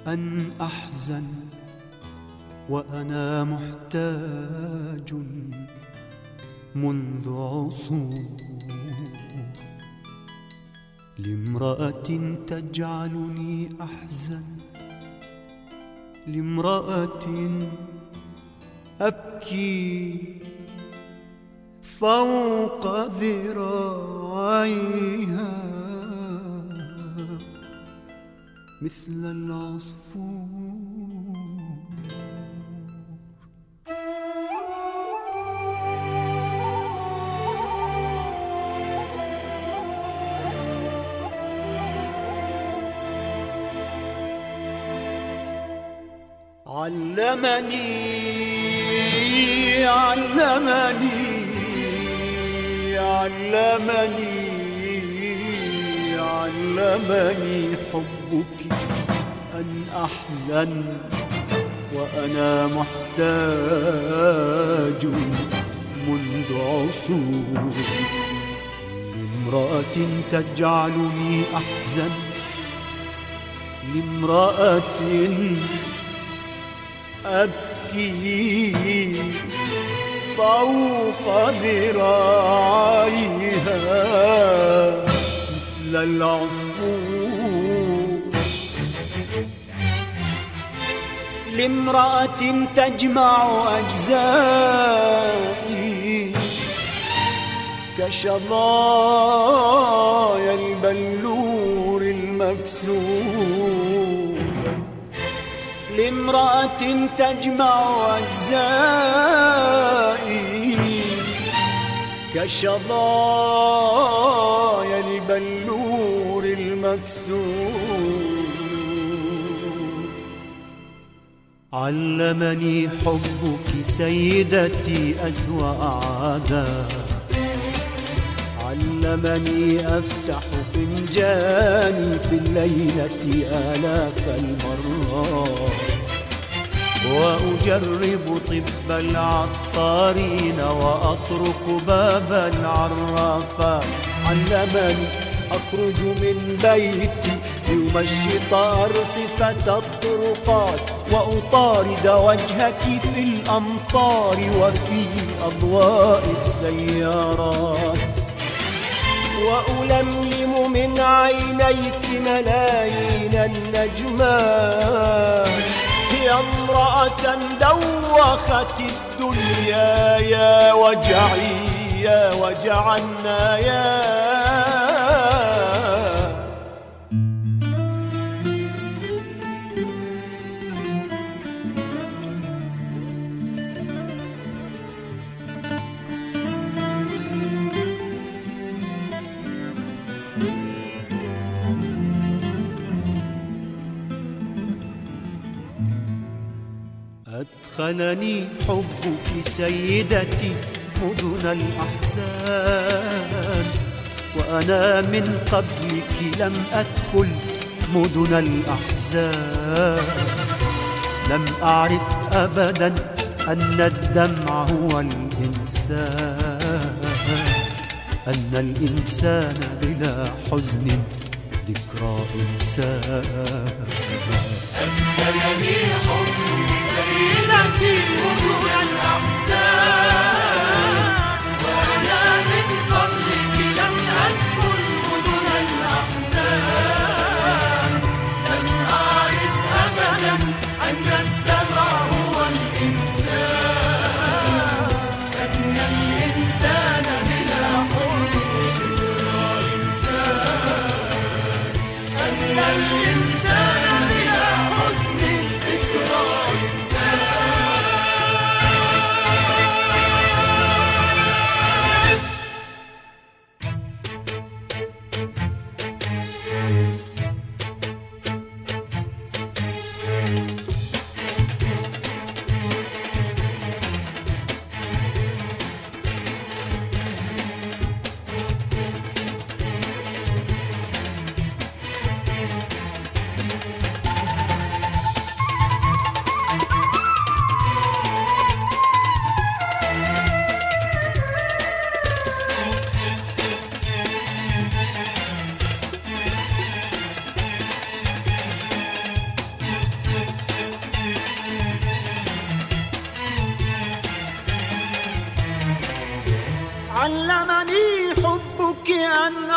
أن أحزن وأنا محتاج منذ عصور لامرأة تجعلني أحزن لامرأة أبكي فوق ذراعيها مثل العصفور علمني علمني علمني علمني حبك أن أحزن وأنا محتاج منذ عصور لامرأة تجعلني أحزن لامرأة أبكي فوق ذراعيها مثل العصفور لامرأة تجمع أجزائي كشظايا البلور المكسور لامرأة تجمع أجزائي كشظايا البلور المكسور علمني حبك سيدتي أسوأ عادة علمني أفتح فنجاني في الليلة آلاف المرات وأجرب طب العطارين وأطرق باب العرافات علمني أخرج من بيتي ليمشط أرصفة الطرقات وأطارد وجهك في الأمطار وفي أضواء السيارات وألملم من عينيك ملايين النجمات يا امرأة دوخت الدنيا يا وجعي يا وجع النايات أدخلني حبك سيدتي مدن الأحزان وأنا من قبلك لم أدخل مدن الأحزان لم أعرف أبدا أن الدمع هو الإنسان أن الإنسان بلا حزن ذكرى إنسان أدخلني حبك سيدتي مدن الأحزان وأنا من قبلك لم أدخل مدن الأحزان لم أعرف أبدا أن الدمع هو الإنسان أن الإنسان بلا حزن ذكرى إنسان أن الإنسان بلا حزن ذكرى إنسان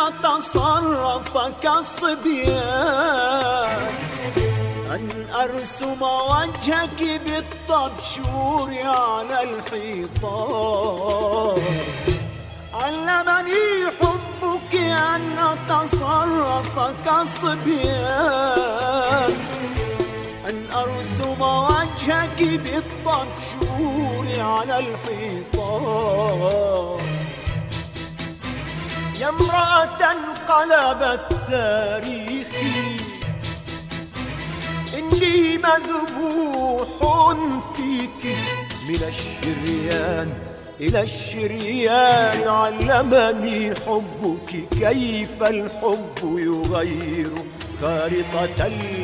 أتصرف كالصبيان أن أرسم وجهك بالطبشور على الحيطان علمني حبك أن أتصرف كالصبيان أن أرسم وجهك بالطبشور على الحيطان يا امرأة قلبت تاريخي إني مذبوح فيك من الشريان إلى الشريان علمني حبك كيف الحب يغير خارطة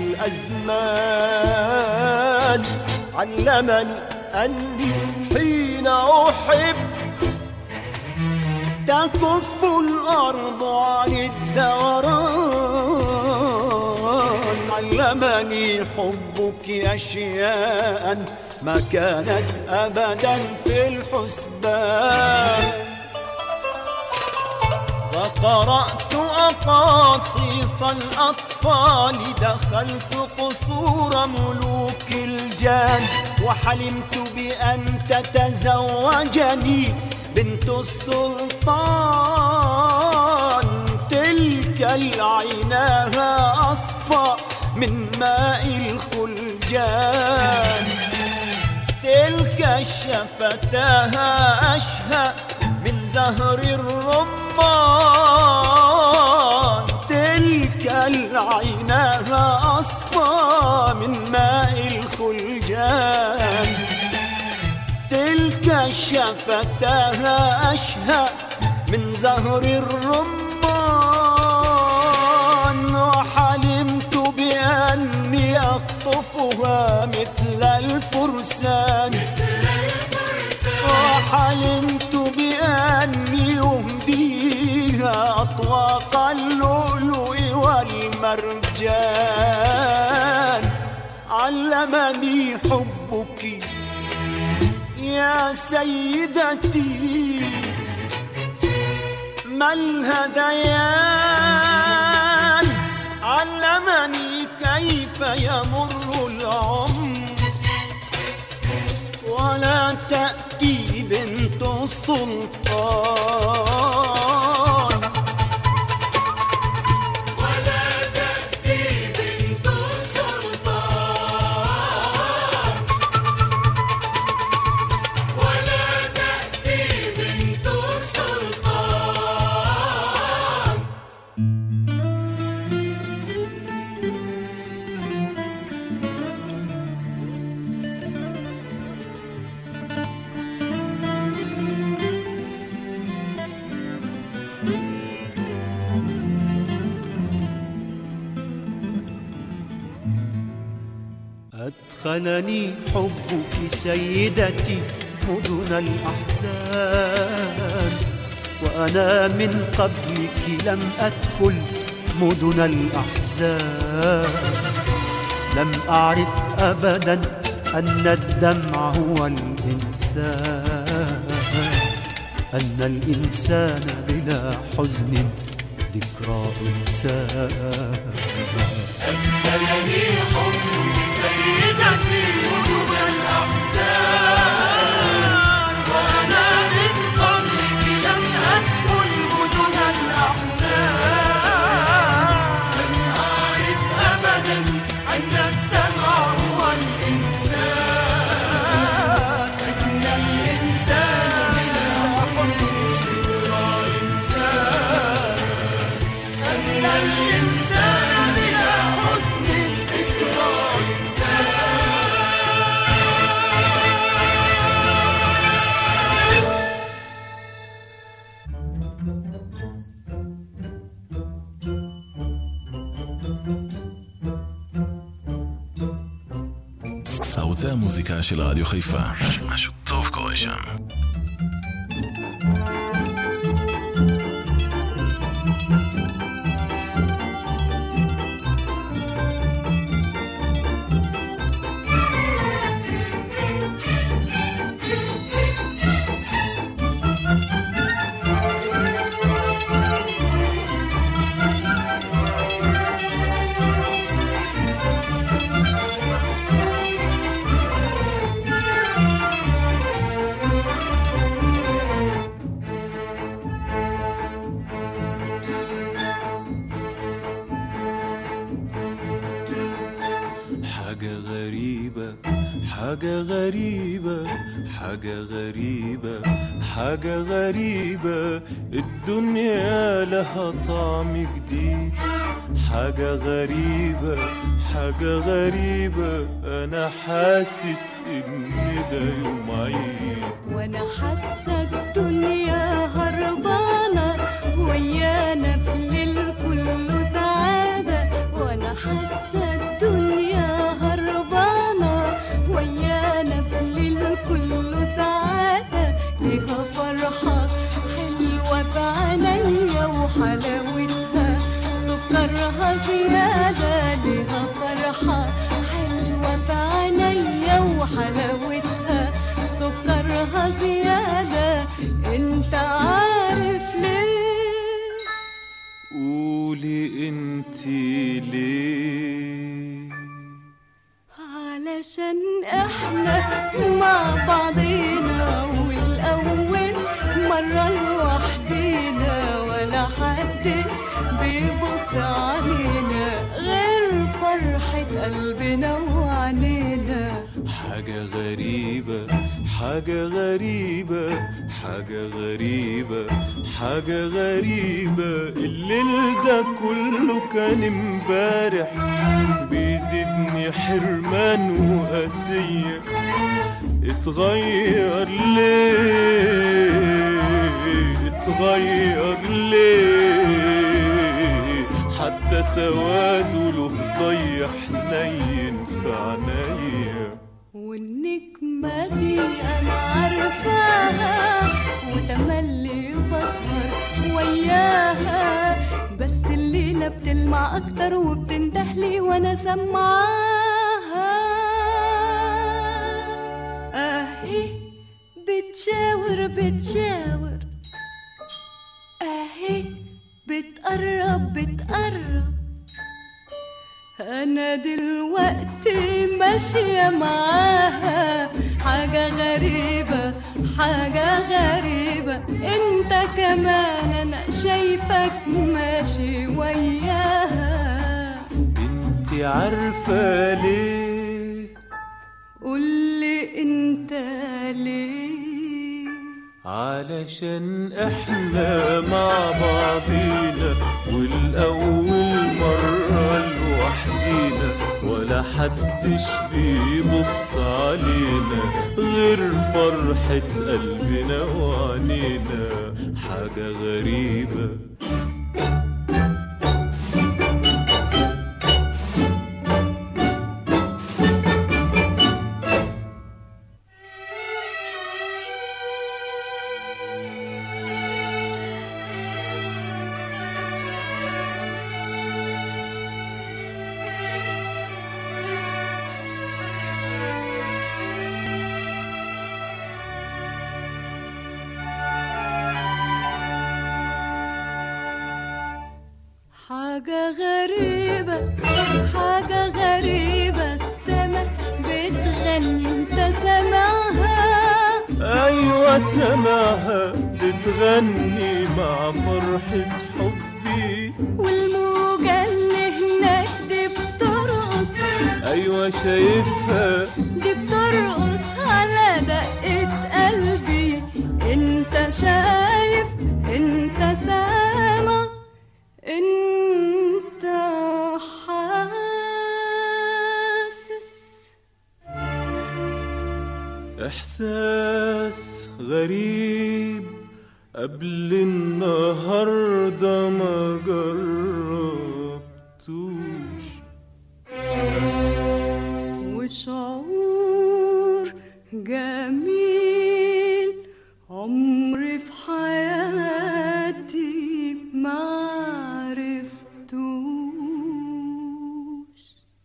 الأزمان علمني أني حين أحب تكف الأرض عن الدوران علمني حبك أشياء ما كانت أبدا في الحسبان فقرأت أقاصيص الأطفال دخلت قصور ملوك الجان وحلمت بأن تتزوجني بنت السلطان تلك العيناها أصفى من ماء الخلجان تلك شفتاها أشهى من زهر الرمان تلك العيناها أصفى من ماء الخلجان تلك شفتاها أشهى من زهر الرمان وحلمت بأني أخطفها مثل الفرسان وحلمت بأني أهديها أطواق اللؤلؤ والمرجان علمني حبك يا سيدتي ما الهذيان علمني كيف يمر العمر ولا تأتي بنت السلطان ولا تأتي بنت السلطان ولا تأتي بنت السلطان أدخلني حبك سيدتي مدن الأحزان وأنا من قبلك لم أدخل مدن الأحزان لم أعرف أبدا أن الدمع هو الإنسان أن الإنسان بلا حزن ذكرى إنسان أدخلني حبك سيدتي مدن الأحزان وأنا من قبلك لم أدخل مدن الأحزان لم أعرف أبدا أن الدمع هو الإنسان أن الإنسان بلا حزن ذكرى إنسان أن الإنسان بلا حزن ذكرى إنسان ערוצי המוזיקה של רדיו חיפה. משהו טוב קורה שם. حاجة غريبة حاجة غريبة حاجة غريبة حاجة غريبة الدنيا لها طعم جديد حاجة غريبة حاجة غريبة أنا حاسس إن ده يوم عيد وانا حاسه الدنيا هربانه ويانا في الليل كله سعاده وانا حاسه الدنيا هربانه ويانا في الليل كله سعاده ليها فرحه حلوه بعينيا وحلاوتها سكرها زياده ليها فرحه حلوه بعينيا وحلاوتها سكرها زيادة انت عارف ليه قولي انتي ليه علشان احنا مع بعضينا والاول مرة لوحدينا ولا حدش بيبص علينا غير فرحة قلبنا وعنينا حاجة غريبة حاجة غريبة حاجة غريبة حاجة غريبة الليل ده كله كان امبارح بيزيدني حرمان وقاسية اتغير ليه اتغير ليه حتى سواده له ضي حنين في عينيا والنجمة دي أنا عارفاها وتملي بسهر وياها بس الليلة بتلمع أكتر وبتندهلي وأنا سمعاها أهي بتشاور بتشاور أهي بتقرب بتقرب أنا دلوقتي ماشية معاها حاجة غريبة حاجة غريبة انت كمان انا شايفك ماشي وياها انتي عارفة ليه قولي انت ليه علشان احنا مع بعضينا والاول مرة لوحدينا ولا حدش بيبص علينا غير فرحة قلبنا وعنينا حاجة غريبة حاجة غريبة حاجة غريبة السما بتغني انت سامعها أيوة سمعها بتغني مع فرحة حبي والموجة اللي هناك دي بترقص أيوة شايفها دي بترقص على دقة قلبي انت شايف انت سامع انت حاسس إحساس غريب قبل النهاردة ما جربتوش وشعور جميل عمري في حياتي ما عرفتوش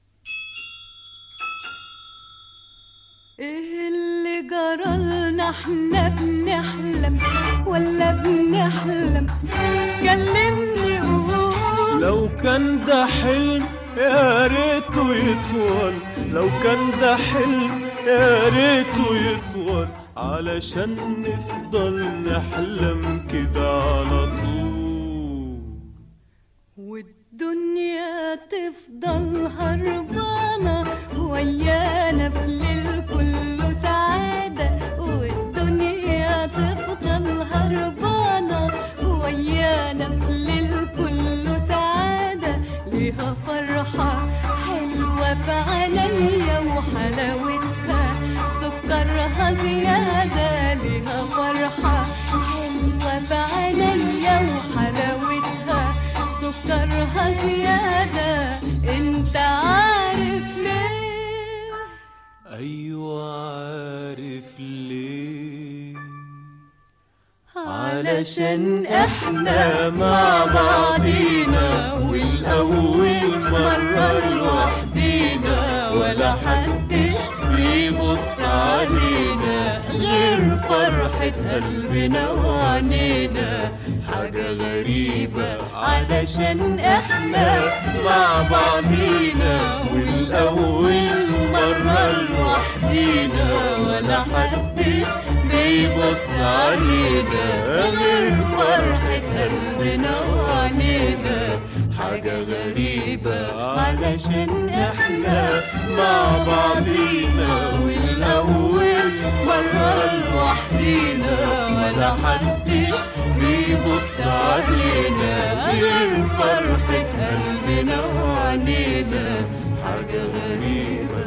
ايه اللي جرالنا احنا بنحلم ولا بنحلم كلمني قول لو كان ده حلم يا ريته يطول لو كان ده حلم يا ريته يطول علشان نفضل نحلم كده على طول والدنيا تفضل هربانة ويانا في ليل كله سعادة والدنيا تفضل هربانة ويانا في ليل كله سعادة ليها فرحة حلوة في عينيا وحلاوتها سكرها زيادة ليها فرحة حلوة في عينيا وحلاوتها سكرها زيادة انت عارف ليه ايوه عارف ليه علشان احنا مع بعضينا والاول مرة لوحدينا ولا حدش بيبص علينا غير فرحة قلبنا وعنينا حاجة غريبة علشان احنا مع بعضينا والاول مرة لوحدينا ولا حدش بيبص علينا غير فرحة قلبنا وعنينا حاجة غريبة علشان احنا مع بعضينا والأول مرة لوحدينا ولا حدش بيبص علينا غير فرحة قلبنا وعنينا حاجة غريبة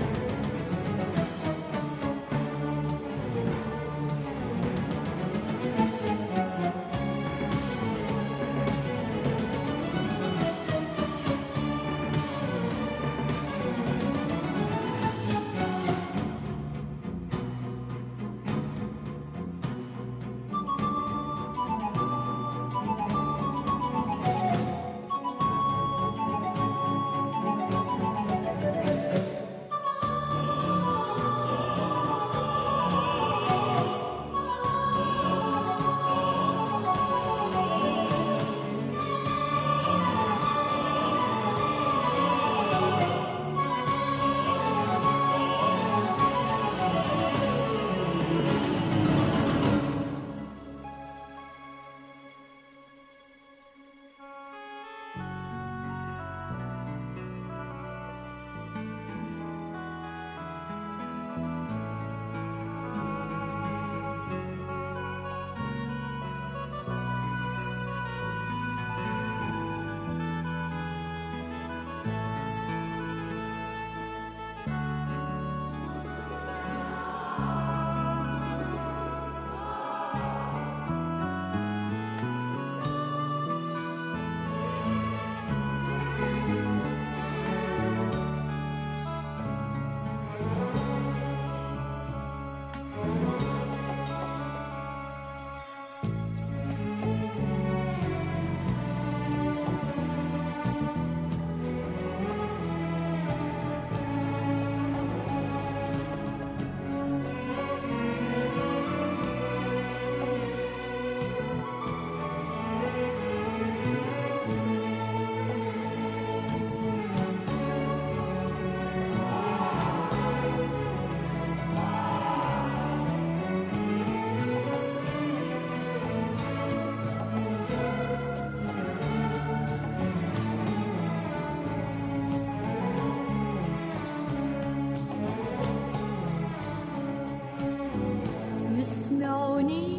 يسمعني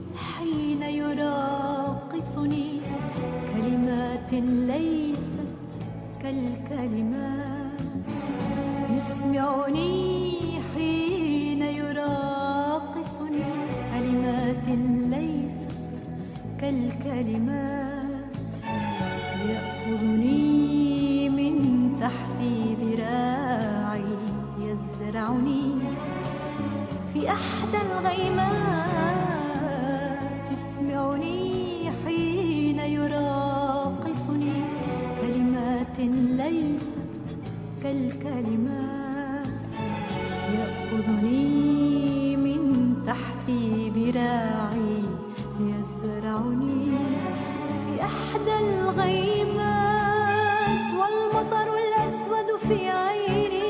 حين يراقصني كلمات ليست كالكلمات يسمعني حين يراقصني كلمات ليست كالكلمات يأخذني من تحت ذراعي يزرعني في أحدى الغيمات يسمعني حين يراقصني كلمات ليست كالكلمات يأخذني من تحت ذراعي يزرعني في أحدى الغيمات والمطر الأسود في عيني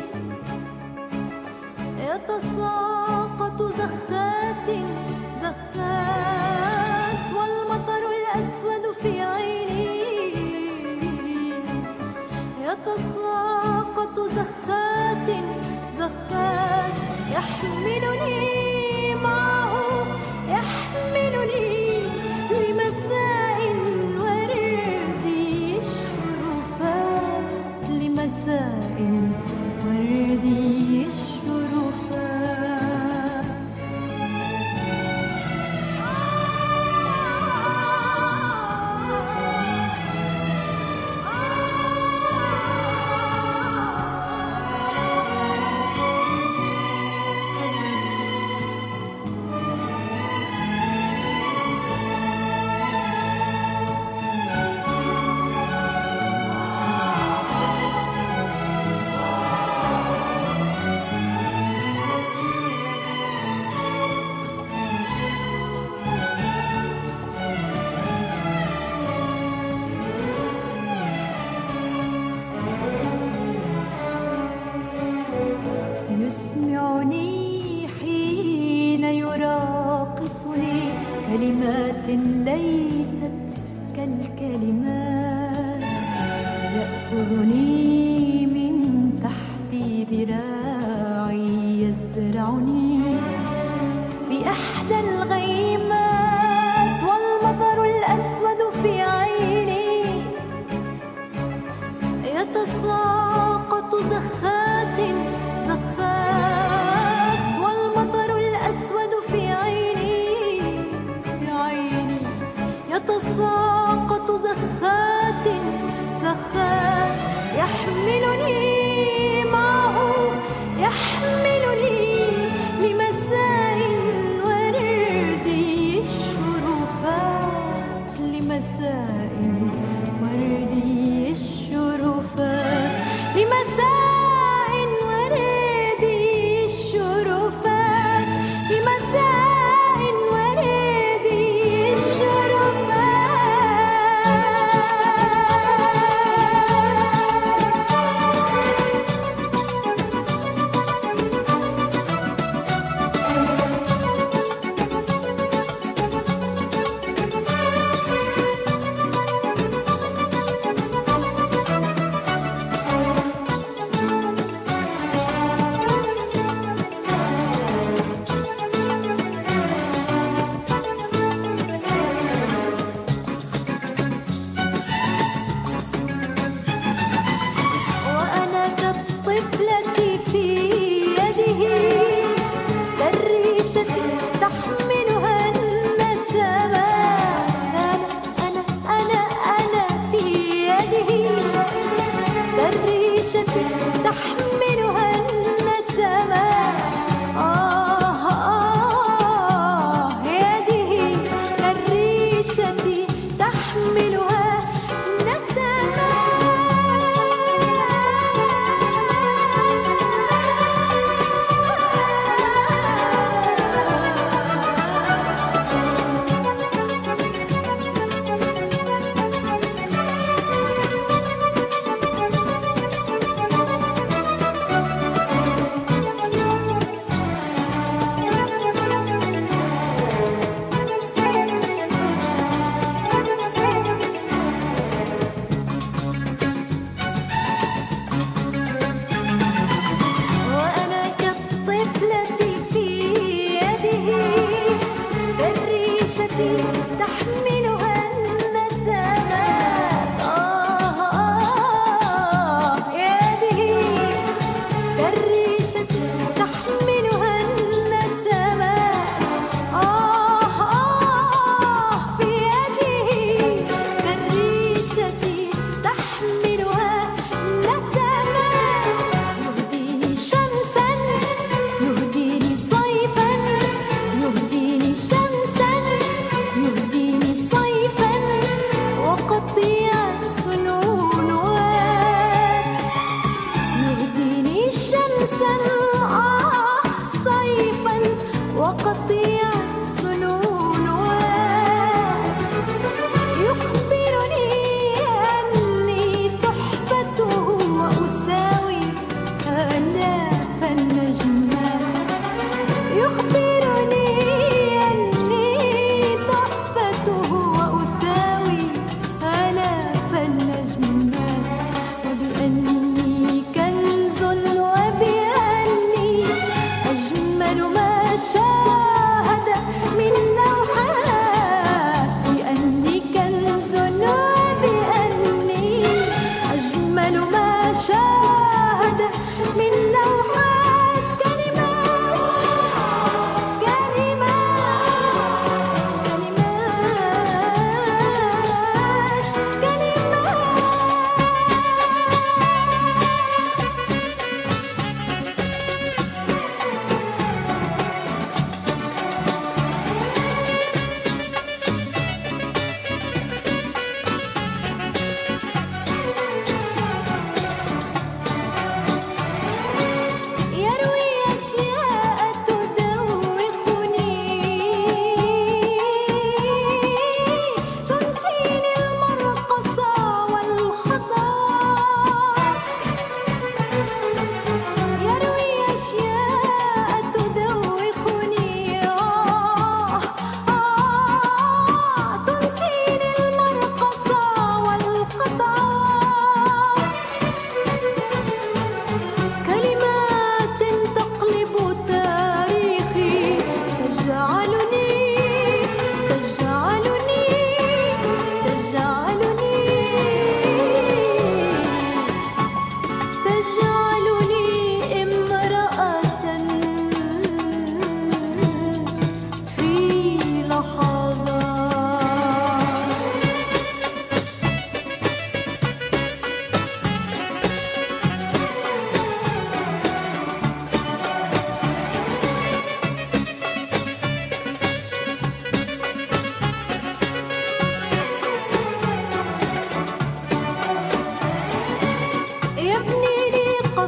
يتساقط زخات زخات والمطر الأسود في عيني يتساقط زخات زخات يحملني معه يحملني لمساء وردي الشرفات لمساء وردي الشرفات يسمعني حين يراقصني كلمات ليست كالكلمات يأخذني من تحت ذراعي يزرعني في إحدى الغيمات والمطر الأسود في عيني يتساقط زخات زخات والمطر الأسود في عيني في عيني يتساقط زخات زخات يحملني معه يحملني لمساء وردي الشرفات لمساء وردي الشرفات لمساء وردي الشرفات لمساء وردي الشرفات وأنا كالطفلة في يده كالريشة تحملها النسمات أنا أنا أنا أنا في يده كالريشة تحملها النسمات آه آه يده كالريشة تحملها نسمات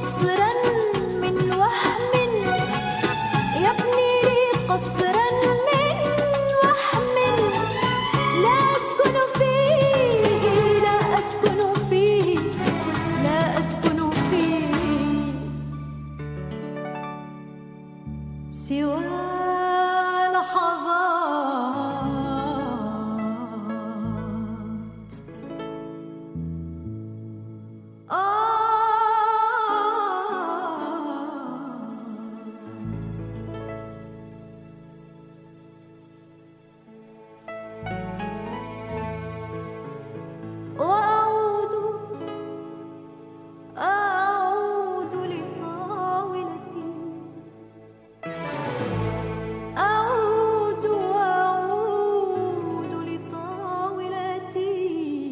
قصرا من وهم يبني لي قصرا من وهم لا أسكن فيه لا أسكن فيه لا أسكن فيه سوى لحظات آه وأعود أعود لطاولتي أعود أعود لطاولتي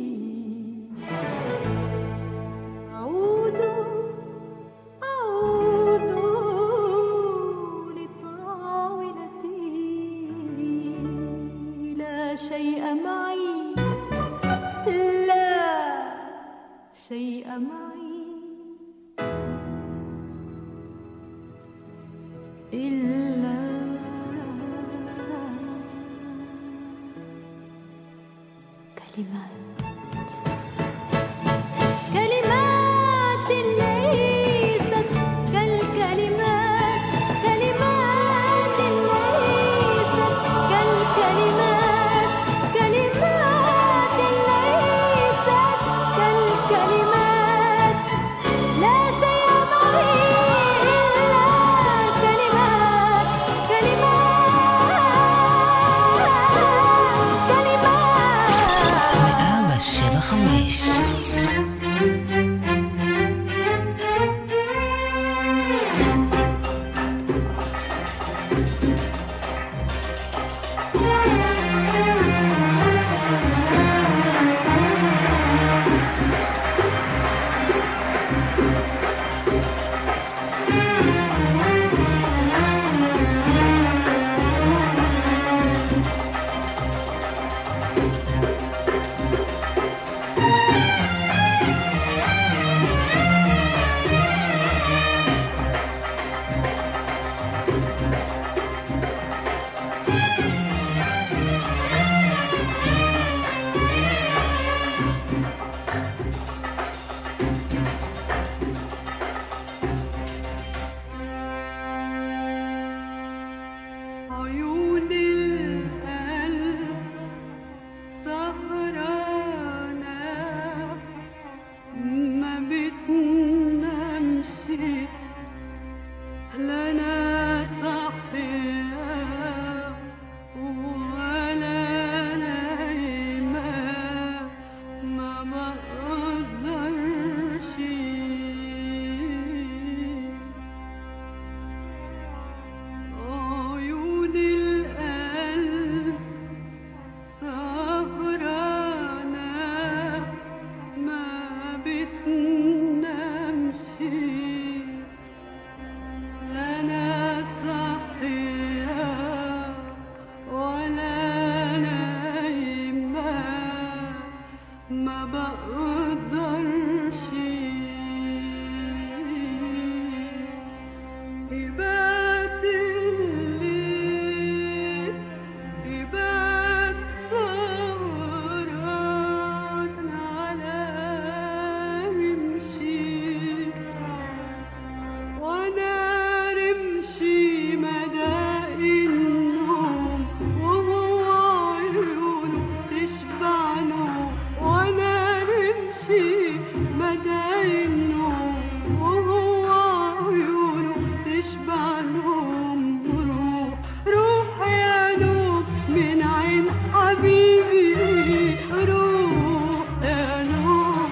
أعود أعود لطاولتي لا شيء معي لا شيء معي إلا كلمات كلمات ليست كالكلمات كلمات ليست كالكلمات كلمات ليست كالكلمات لا شيء معي إلا كلمات كلمات كلمات מאה ושבע חמש. عيون القلب سهرانة ما بتنامش لنا صحية ولا نايمة ما بقدرش عيون القلب سهرانة ما بتنامش لنا صحية ولا نايمة ما بقدرش يبات الليل يبات سهران على رمشي وانا رمشي مدى النوم وهو عيونه تشبع نوم وانا رمشي مدى النوم وهو عيونه تشبع نوم روح روح يا نوم من عين حبيبي روح يا نوم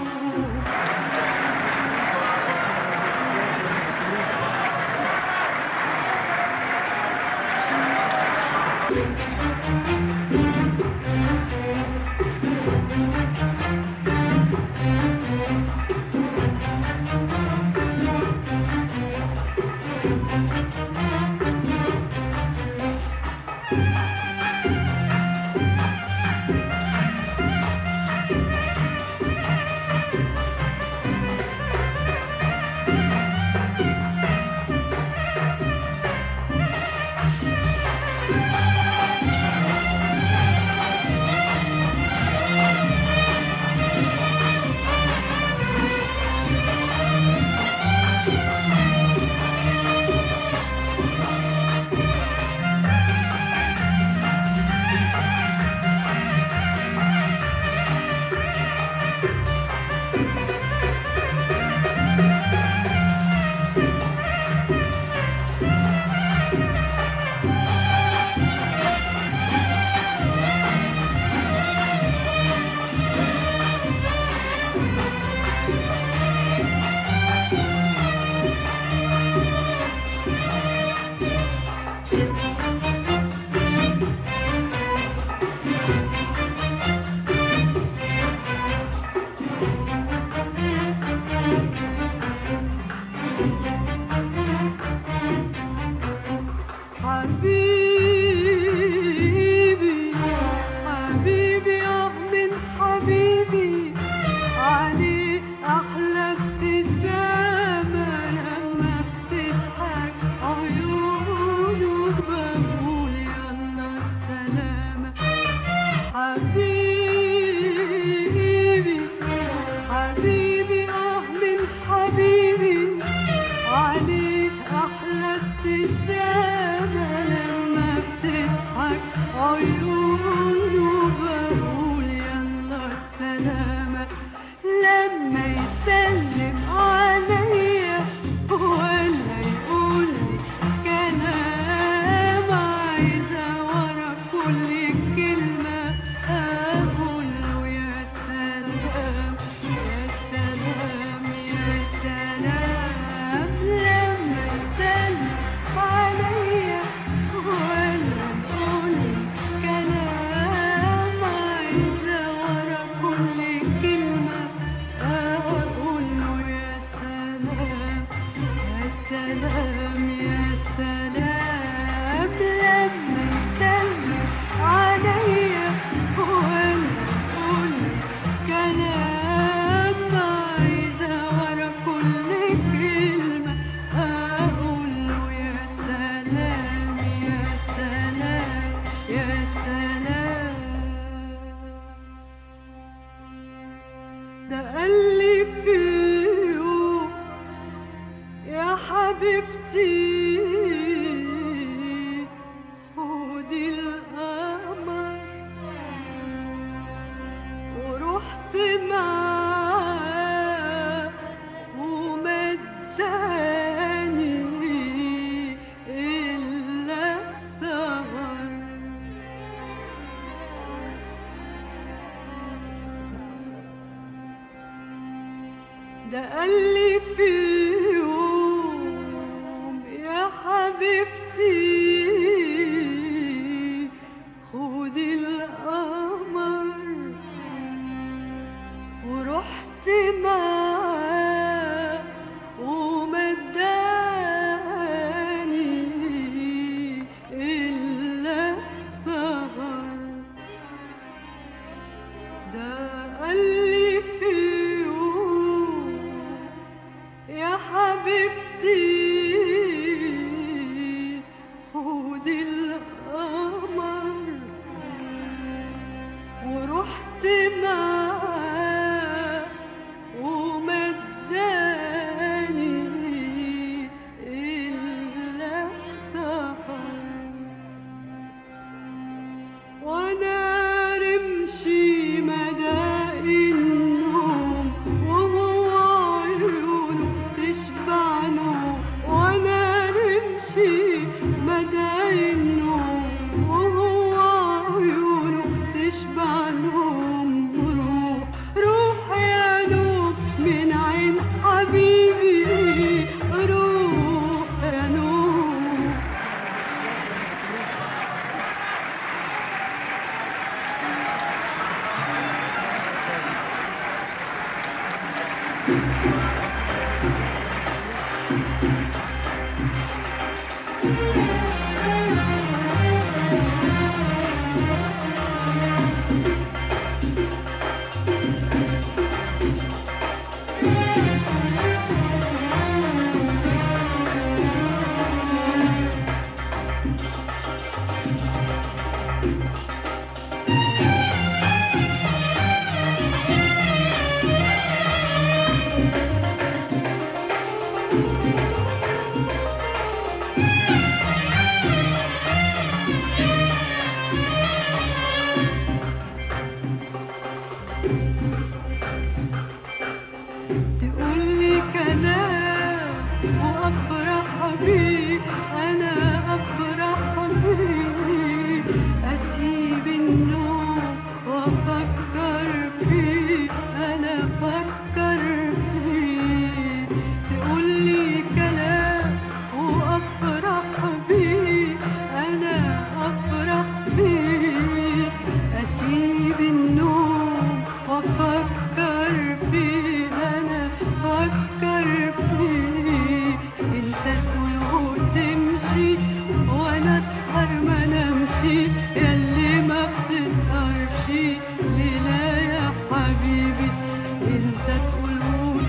حبيبتي خدي القمر ورحت معاه ومداني إلا السهر ده قال لي في يوم يا حبيبتي خدي القمر ورحت معاه ومداني إلا السهر ده قال لي في يوم يا حبيبتي خدي القمر ورحت معاه ومداني إلا السهر وانا رمشي مدى النوم وهو عيونه تشبع نوم وانا رمشي مدى النوم وهو عيونه تشبع نوم روح روح يا نوم من عين حبيبي روح يا نوم تقولي كلام وافرح بيه انا افرح بيه اسيب النوم وافكر فيه انا افكر فيه تقولي كلام وافرح بيه انا افرح بيه اسيب النوم وافكر فيه انا افكر فيه انت تقول وتمشي وانا اسهر ما نمشي ياللي ما بتسهرش ليلة يا حبيبي انت تقول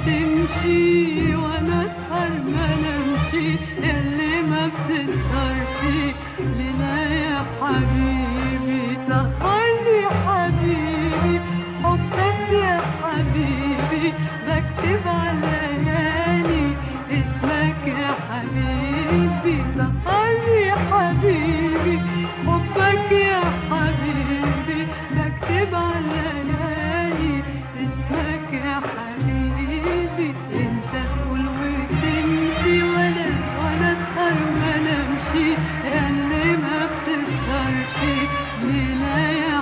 وتمشي وانا اسهر ما نمشي ياللي ما بتسهرش ليلة يا حبيبي سهرني حبيبي حبك يا حبيبي بكتب على ليالي اسمك يا حبيبي سهرني يا حبيبي حبك يا حبيبي بكتب على ليالي اسمك يا حبيبي انت تقول وتمشي وانا وانا اسهر ما نمشي اللي ما بتسهرش ليلة يا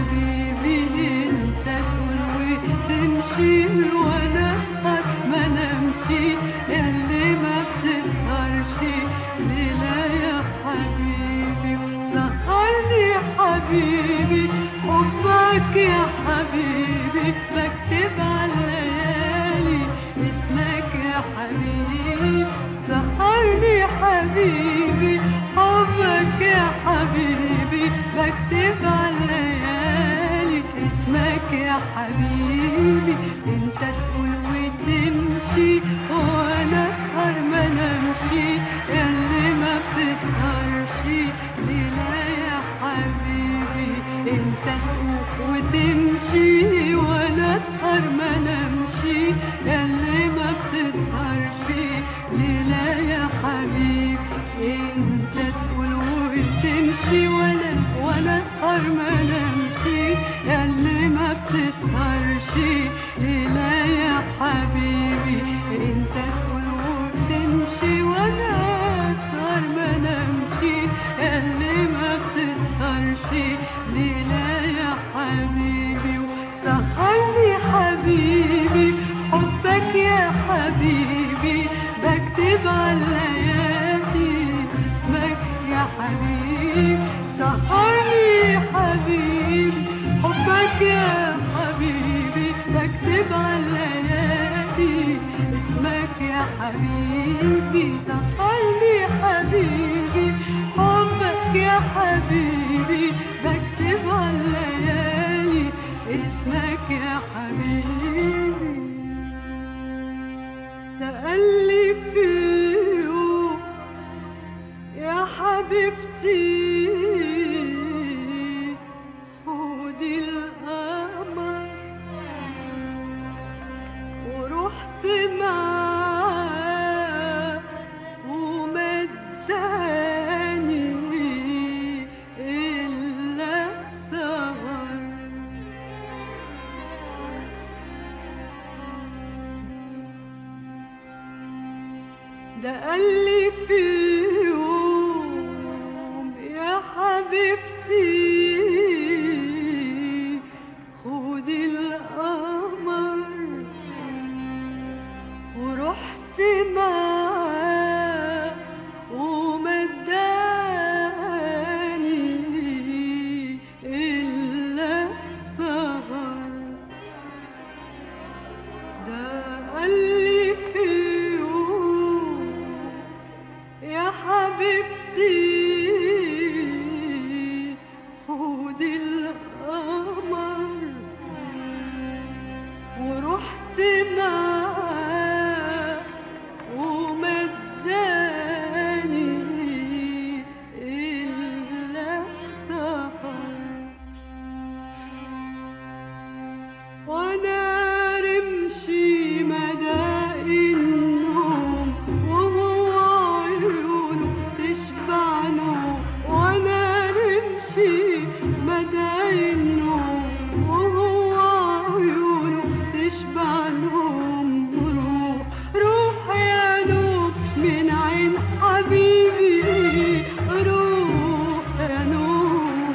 حبيبي انت تقول وتمشي وانا اسهر ما نمشي اللي ما بتسهرش ليلة يا حبيبي سهرني يا حبيبي حبك يا حبيبي بكتب على الليالي اسمك يا حبيبي سهرني يا حبيبي حبك يا حبيبي بكتب على الليالي اسمك يا حبيبي انت تقول وتمشي وانا اسهر ما نمشي اللي ما بتسهرش ليلة يا حبيبي انت تقول وتمشي وانا اسهر ما نمشي اللي ما بتسهرش ليلة يا بكتب على الليالي اسمك يا حبيبي سهرني يا حبيبي حبك يا حبيبي بكتب على الليالي اسمك يا حبيبي سهرني يا حبيبي حبك يا حبيبي بكتب على الليالي اسمك يا حبيبي تقلي في يوم يا حبيبتي خدي القمر ورحت معاه ومداني إلا السهر ده قال لي في يوم يا حبيبتي خدي القمر ورحت معاه ومداني إلا السهر ده قال لي في يوم يا حبيبتي خدي القمر ورحت معاه ومداني إلا السهر وانا رمشي مدى النوم وهو عيونه تشبع نوم وانا رمشي مدى النوم وهو عيونه تشبع نوم روح روح يا نوم من عين حبيبي روح يا نوم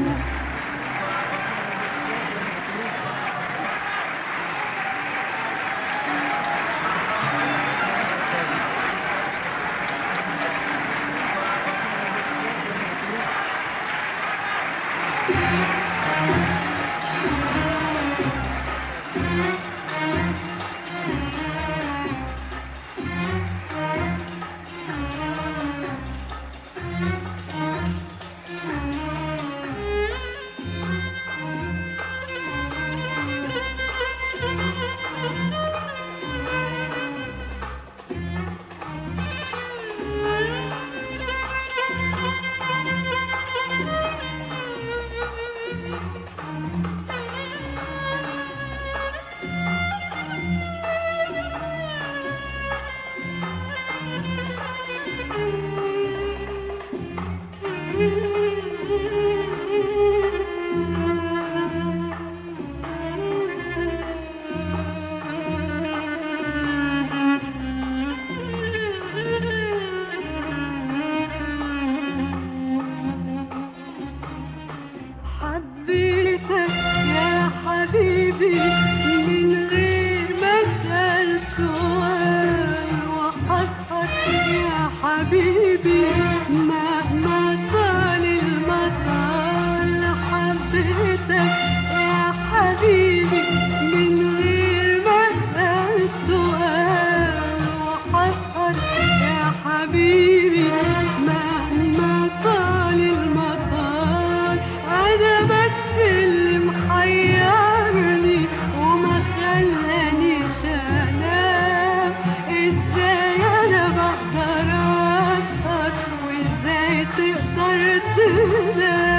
حبيتك يا حبيبي من غير ما اسال سؤال وحسهر يا حبيبي مهما طال المطال حبيتك يا حبيبي من غير ما اسال سؤال وحسهر يا حبيبي مهما طال المطال انا بس اللي محيرني وما خلانيش انام ازاي انا بقدر اسهر وازاي تقدر تنام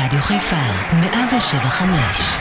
רדיו חיפה 175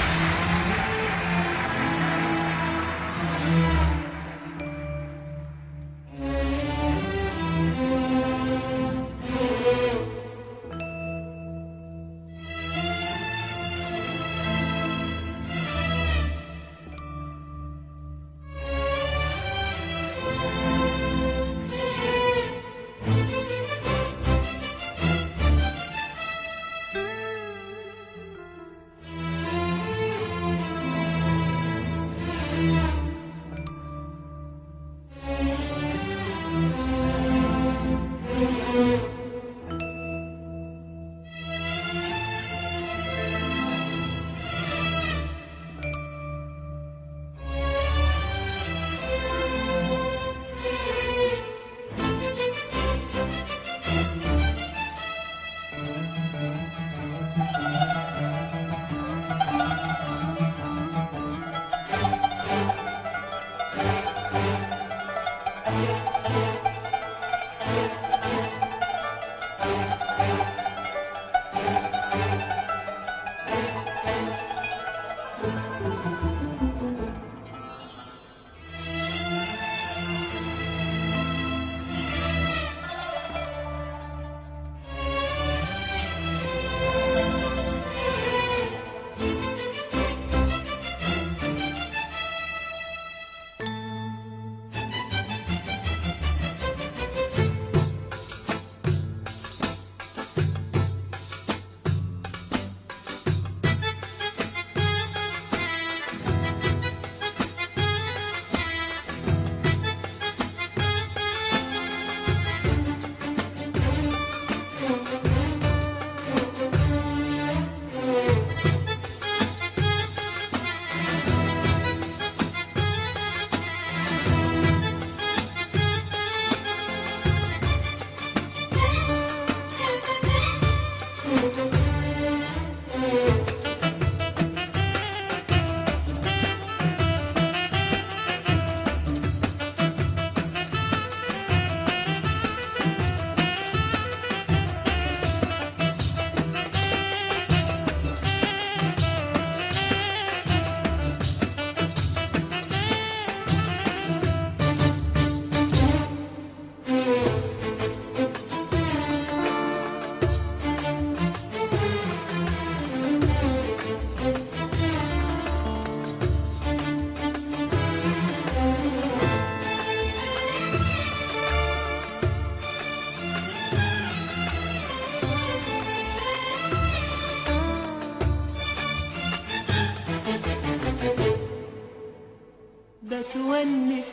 بتونس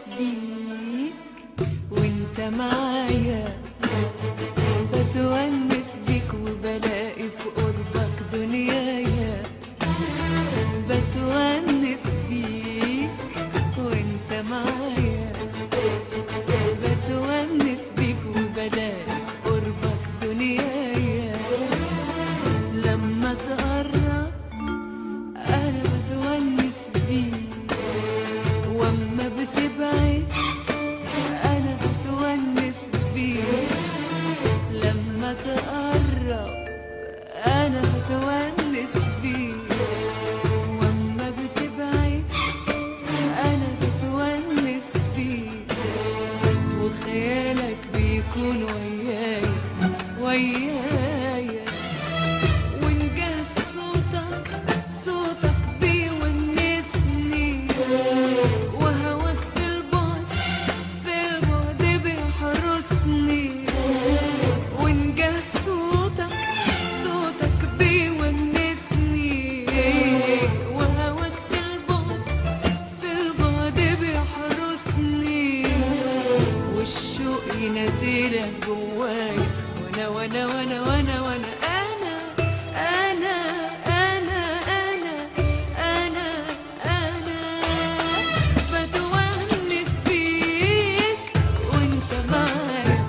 بيك وانت معايا بتونس بيك وبلاقي في قربك دنيايا بتونس بيك وانت معايا بتونس بيك وبلاقي في قربك دنيايا لما تقرب انا بتونس بيك واما بتبعد انا بتونس بيك لما تقرب انا بتونس بيك واما بتبعد انا بتونس بيك وخيالك بيكون ويايا ويايا ونجاه صوتك صوتك بيونسني وهواك في البعد في البعد بيحرسني ونجاه صوتك صوتك بيونسني وهواك في البعد في البعد بيحرسني والشوق يناديلك جوايا وانا وانا وانا وانا وانا انا انا انا انا انا انا بتونس بيك وانت معايا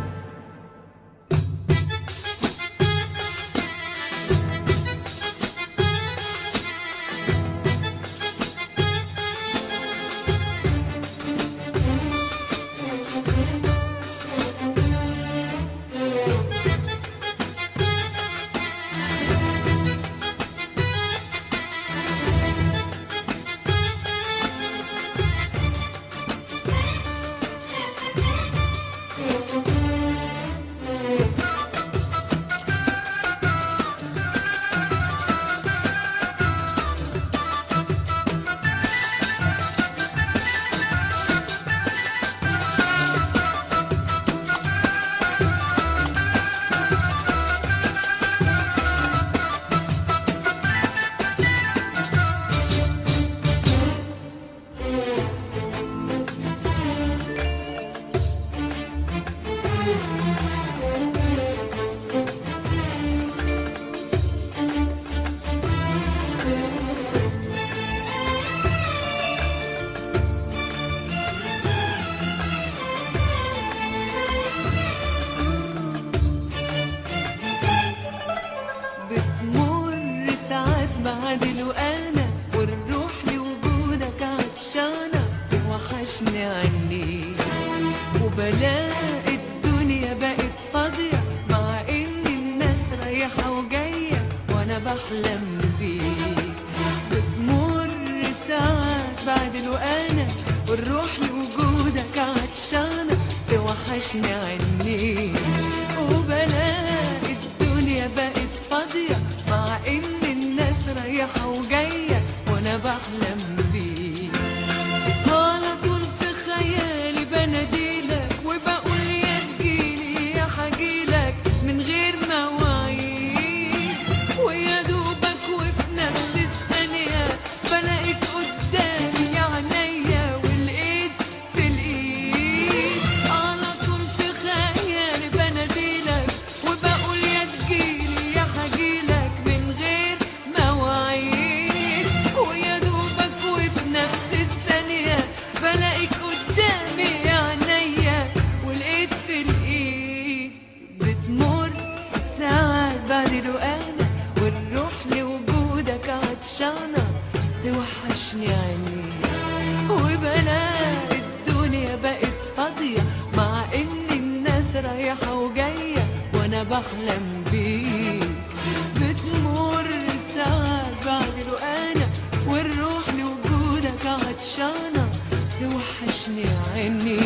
وانا بحلم بيك بتمر ساعات بعد انا والروح لوجودك عطشانة توحشني عيني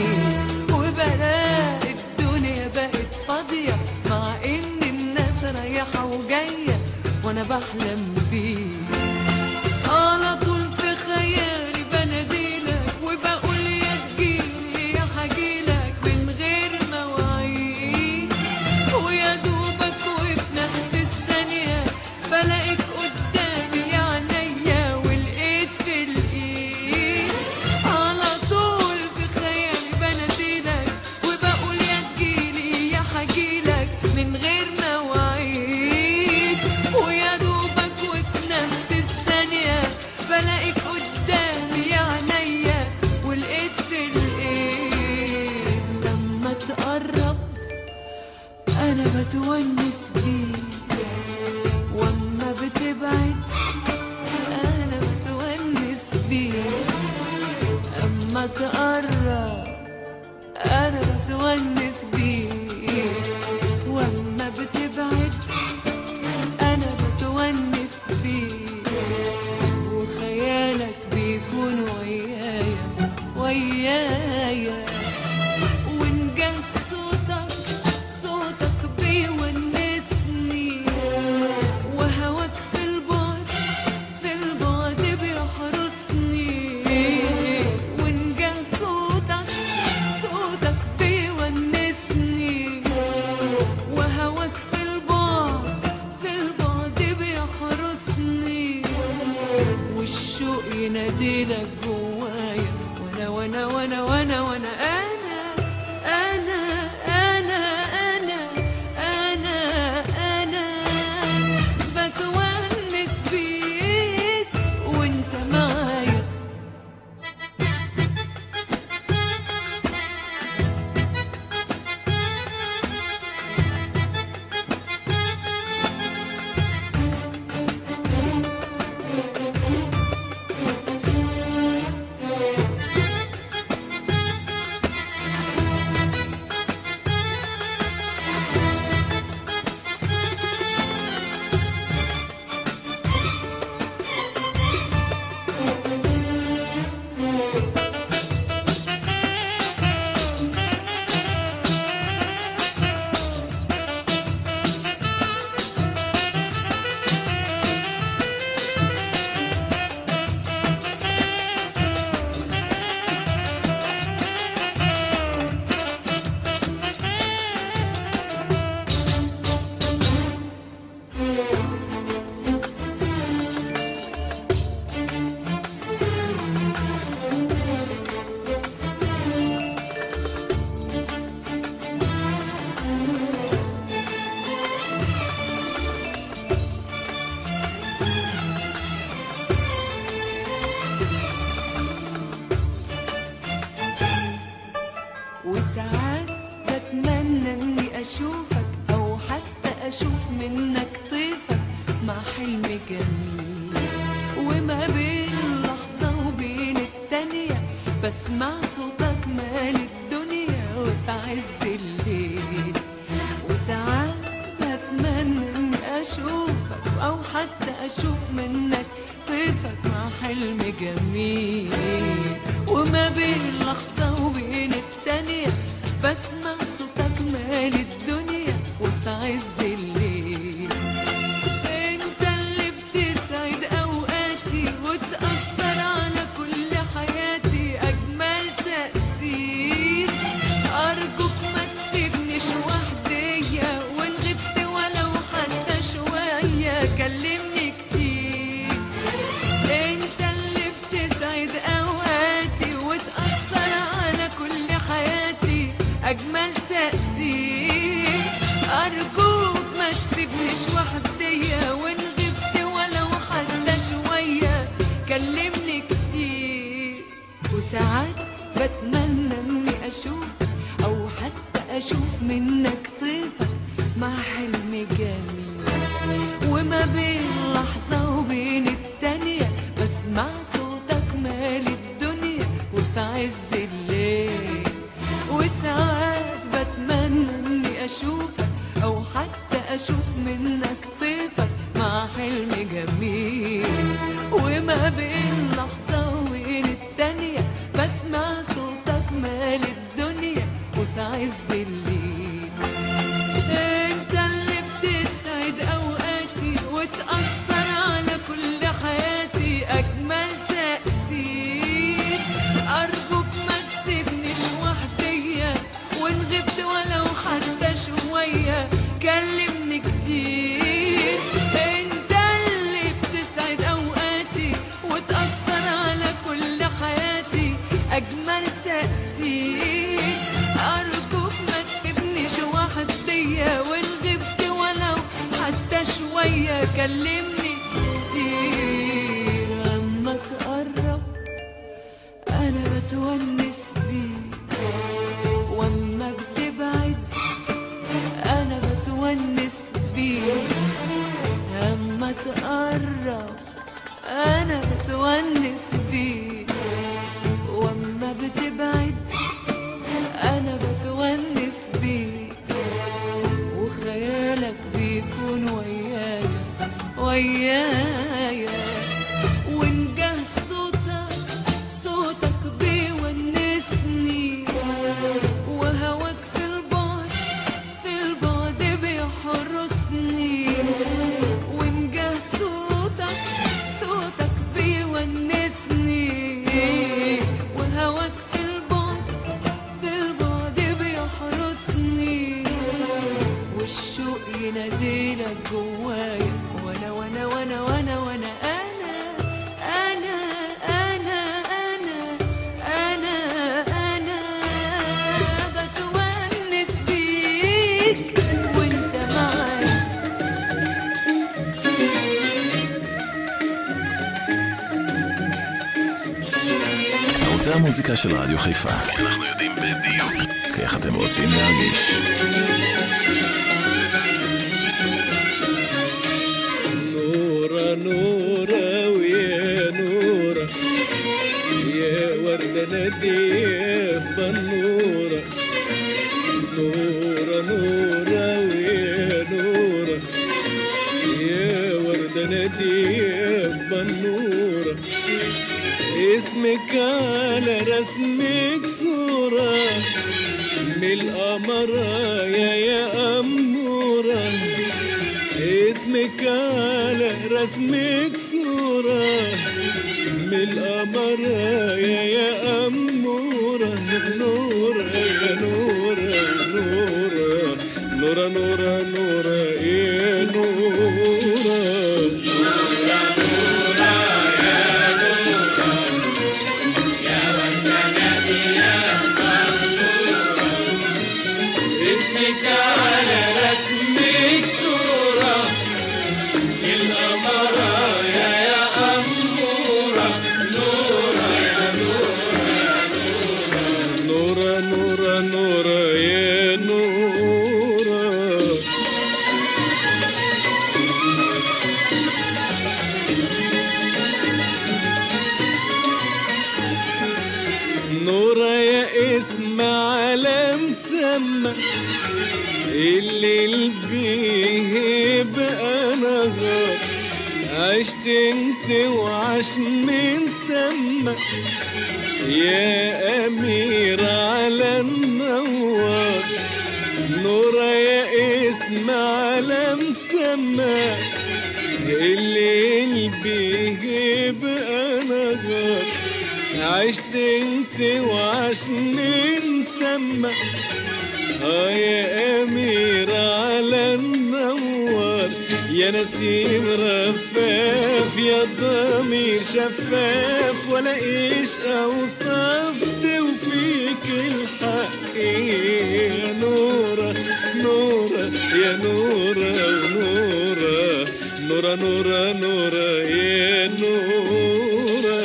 وبلاقي الدنيا بقت فاضية مع ان الناس رايحة وجاية وانا بحلم بيك على طول في خيالي بناديلك وبقول يا تجيلي يا حجيلك من غير مواعيد ويا دوبك وفي نفس الثانية بلاقيك قدامي يا عينيا والايد في الايد على طول في خيالي بناديلك وبقول يا تجيلي يا حجيلك من غير مواعيد ويا دوبك وفي نفس الثانية بلاقيك قدامي يا عينيا والايد في الايد لما تقرب انا بتونس بيك واما بتبعد انا بتونس بيك اما تقرب انا بتونس بيك واما بتبعد انا بتونس بيك وخيالك بيكون ويايا ويايا وإن جه صوتك صوتك بيونسني وهواك في البعد في البعد بيحرسني وإن جه صوتك صوتك بيونسني وهواك في البعد في البعد بيحرسني والشوق يناديلك جوايا وانا وانا وانا وانا وانا انا انا انا انا انا انا بتونس بيك وانت معايا وساعات بتمنى اني اشوفك او حتى اشوف منك طيفك مع حلم جميل وما بين لحظة وبين التانية بسمع صوتك مال الدنيا وفي عز الليل وساعات بتمنى اني اشوفك او حتى اشوف منك طيفك مع حلم جميل وما بين لحظة وبين التانية بسمع صوتك مال الدنيا وفي عز الليل انت اللي بتسعد اوقاتي وتأثر على كل حياتي اجمل تأثير ارجوك ما تسيبنيش وحدية وان غبت ولو حتى شوية كلمني كتير انت اللي بتسعد اوقاتي وتأثر على كل حياتي اجمل تأثير ارجوك ما تسيبنيش وحدية وان غبت ولو حتى شوية كلمني كتير وساعات بتمنى اني اشوفك او حتى اشوف منك طيفك مع حلم جميل وما بين لحظة وبين التانية بسمع صوتك مال الدنيا وفي عز الليل وساعات بتمنى اني اشوفك او حتى اشوف منك طيفك مع حلم جميل وما بين لحظة وبين التانية بسمع صوتك مال الدنيا وفي عز الليل انت اللي بتسعد اوقاتي وتأثر على كل حياتي اجمل تأثير ارجوك ما تسيبنيش وحدية وان غبت ولو حتى شوية كلمني كتير انت اللي بتسعد اوقاتي وتأثر على كل حياتي اجمل تأثير ارجوك ما تسيبنيش وحدية وان غبت ولو حتى شوية كلمني كتير اما تقرب انا بتونس بيك واما بتبعد انا بتونس بيك اما تقرب انا بتونس بيك واما بتبعد انا بتونس بيك وخيالك بيكون ويايا ويايا ونجاه صوتك صوتك بيونسني وهواك في البعد في البعد بيحرسني ونجاه صوتك صوتك بيونسني وهواك في البعد في البعد بيحرسني والشوق يناديلك جوايا وانا وانا وانا وانا وانا انا انا انا انا انا انا بتونس بيك وانت معايا ערוצי המוזיקה של רדיו חיפה. אנחנו יודעים בדיוק איך אתם רוצים להרגיש. نورة نورة ويا نورة يا وردة نادية في بنورة نورة نورة ويا نورة يا وردة نادية في بنورة اسمك على رسمك صورة من القمرة يا يا أمورة اسمك على رسمك صورة من القمرة يا يا أمورة نورة يا نورة نورة نورة نورة نورة يا نورة اسمك على رسمك صورة القمرة يا يا أمورة نورة يا نورة نورة نورة نورة يا نورة نورة يا اسم على مسمى الليل بيه بقى نهار عشت انت وعاش من سما يا أمير على النوار نورة يا اسم على مسمى الليل بيه بقى نهار عشت انت وعاش من سما اه يا امير على النوار يا نسيم رفاف يا ضمير شفاف ولا ايش اوصاف توفيك الحق يا نورة نورة يا نورة ونورة نورة نورة نورة يا نورة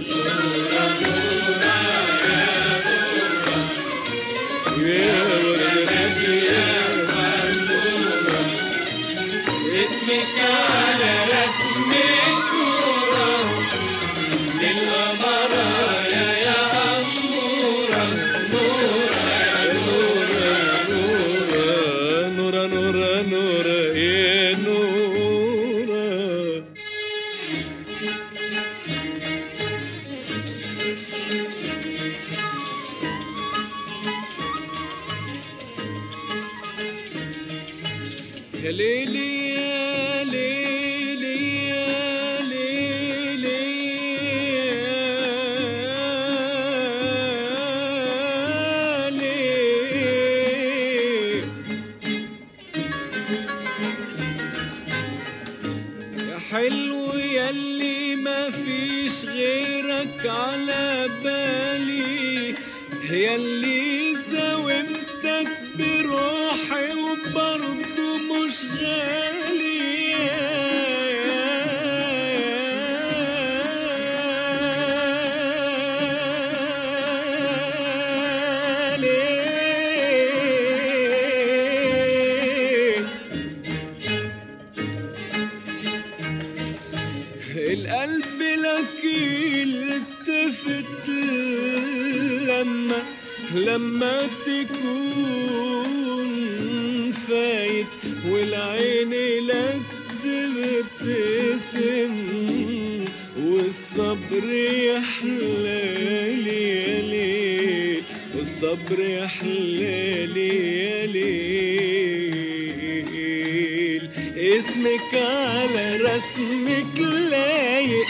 يا وردة يا نورة اسمك على رسمك صورة للقمرة يا يا أمورة نورة يا نورة نورة نورة نورة نورة يا ليلي يا ليلي يا ليلي يا ليلي يا حلو ياللي ما فيش غيرك على بالي ياللي زاومتك بروحي وبرضه مش غالي يا ليل القلب لك التفت لما لما تكون فايت والعين لك تبتسم والصبر يحلالي يا ليل والصبر يحلالي يا ليل اسمك على رسمك لايق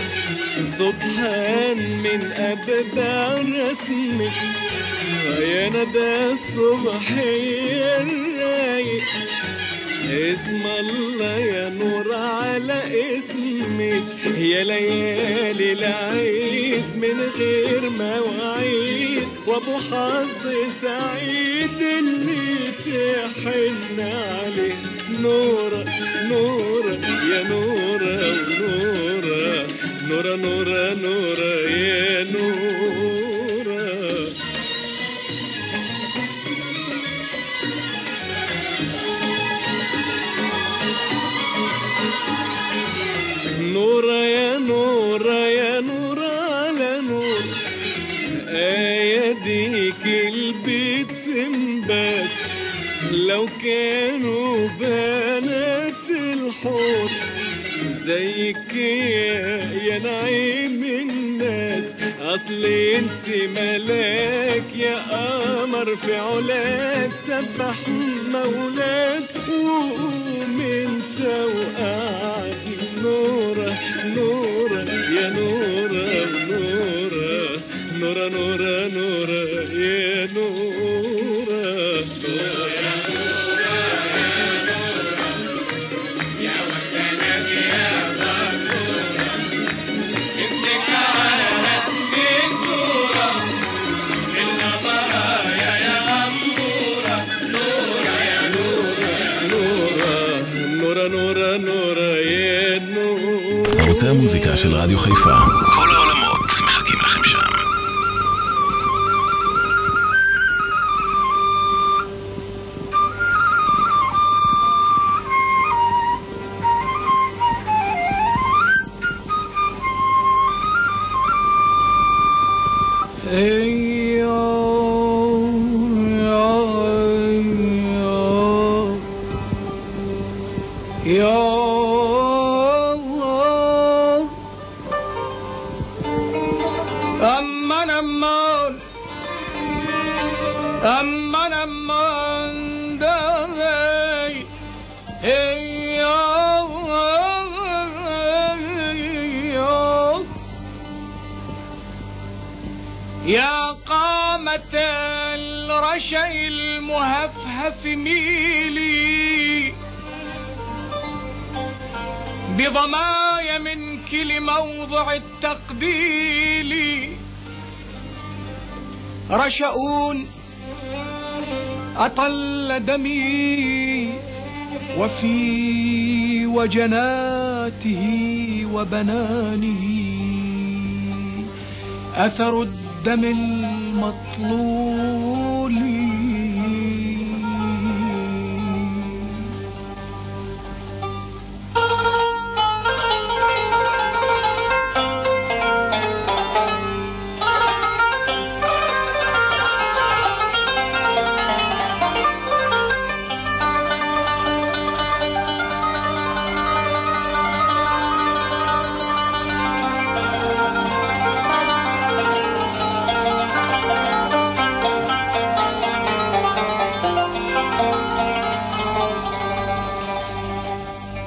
سبحان من أبدع رسمك يا ندى الصبح يا الرايق اسم الله يا نور على اسمك يا ليالي العيد من غير مواعيد وابو حظ سعيد اللي تحن عليه نورة نورة يا نورة ونورة نورة نورة نورة يا نورة نورة يا نورة يا نورة على نور ايديك البيت بس لو كانوا بنات الحور زيك يا يا نعيم الناس اصل انت ملاك يا قمر في علاك سبح مولاك وقوم انت وقعد نورة نورة يا نورة ونورة نورة نورة نورة يا نورة נורה נורה נורה ינור ערוצי המוזיקה של רדיו חיפה. כל העולמות מחכים לכם שם. Aman aman Aman aman day Hey ya يا قامة الرشي المهفهف ميلي بضمايا منك لموضع التقبيل رشؤون أطل دمي وفي وجناته وبنانه أثر الدم المطلول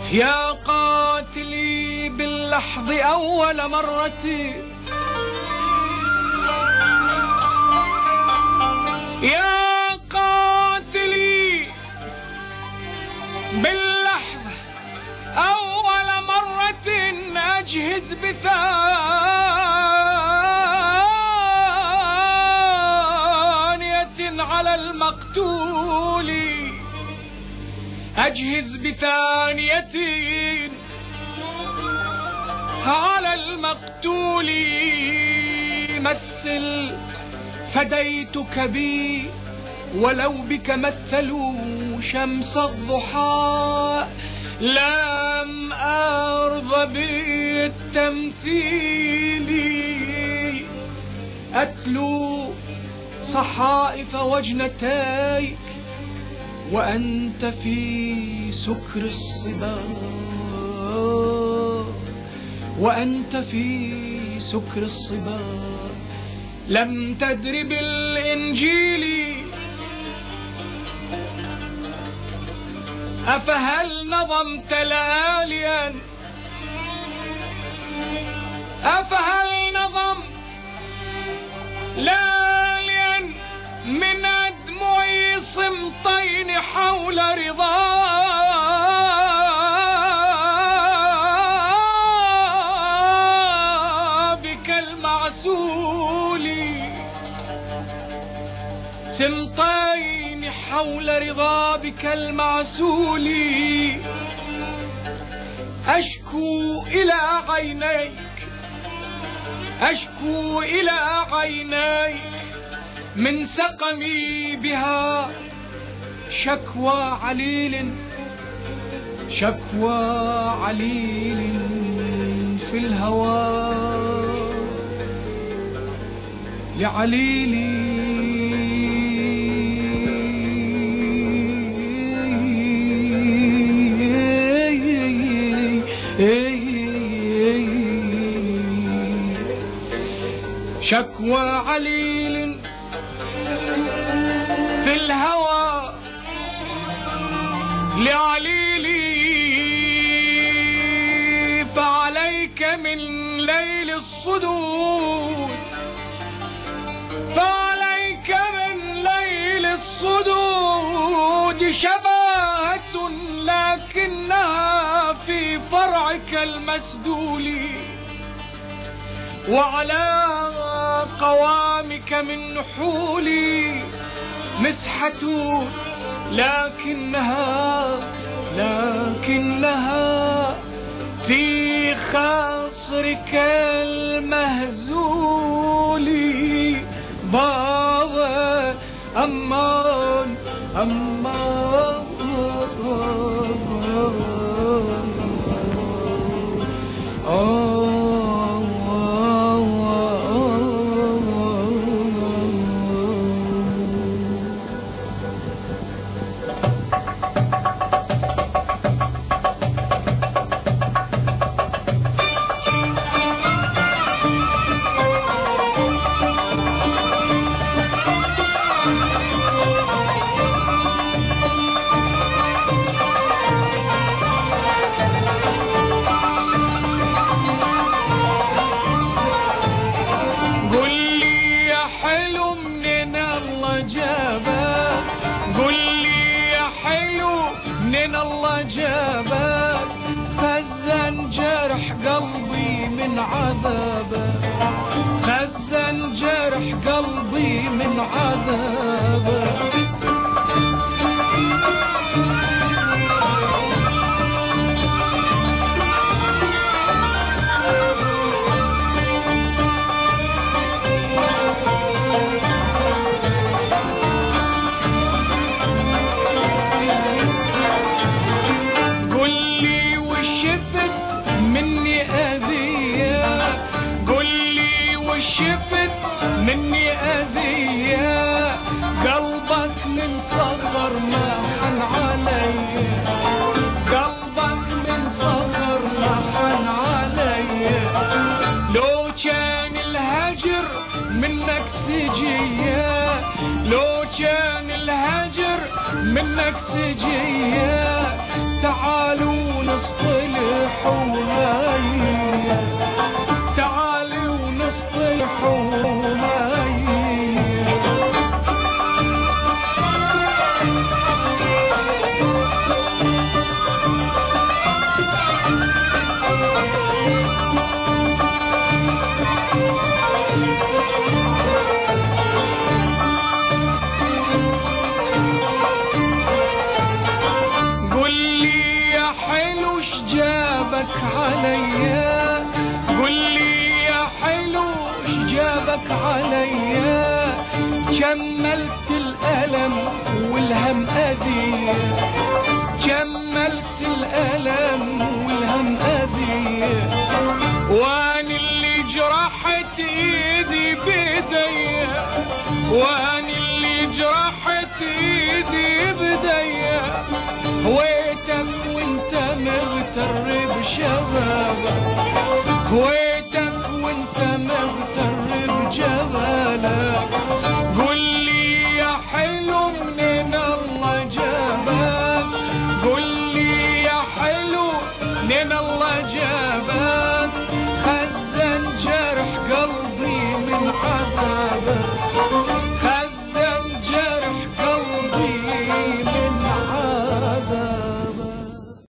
يا قاتلي باللحظ أول مرة يا قاتلي باللحظة أول مرة أجهز بثانية على المقتول أجهز بثانية على المقتول مثل فديتك بي ولو بك مثلوا شمس الضحى لم أرض بالتمثيل أتلو صحائف وجنتيك وأنت في سكر الصبا وأنت في سكر الصبا لم تدر بالإنجيل أفهل نظمت لياليا أفهل نظمت لياليا من أدمعي صمتين حول رضابك المعسول سمطين حول رضابك المعسول أشكو إلى عينيك أشكو إلى عينيك من سقمي بها شكوى عليل شكوى عليل في الهوى لعليلي شكوى عليل في الهوى لعليلي فعليك من ليل الصدود فعليك من ليل الصدود شباهة لكنها في فرعك المسدول وعلى قوامك من نحولي مسحة لكنها لكنها في خصرك المهزول بابا أمان أمان قل لي يا حلو منين الله جابك قل لي يا حلو منين الله جابك خزن جرح قلبي من عذابك خزن جرح قلبي من عذابك قل لي وشفت مني أذية قل لي وشفت مني أذية قلبك من صغر ما حن علي قلبك من صغر ما حن علي لو كان الهجر منك سجية لو كان الهجر منك سجية تعالوا ونصطلح وهيا تعالي ونصطلح وهيا قل لي يا حلو شجابك عليا قل لي يا حلو شجابك عليا جملت الألم والهم أذية جملت الألم والهم أذية وأنا اللي جرحت إيدي بيديا وأنا اللي جرحت إيدي بديا هويتك وانت مغتر بشبابك هويتك وانت مغتر بجمالك قل لي يا حلو من الله جابك قل لي يا حلو من الله جابك خزن جرح قلبي من عذابك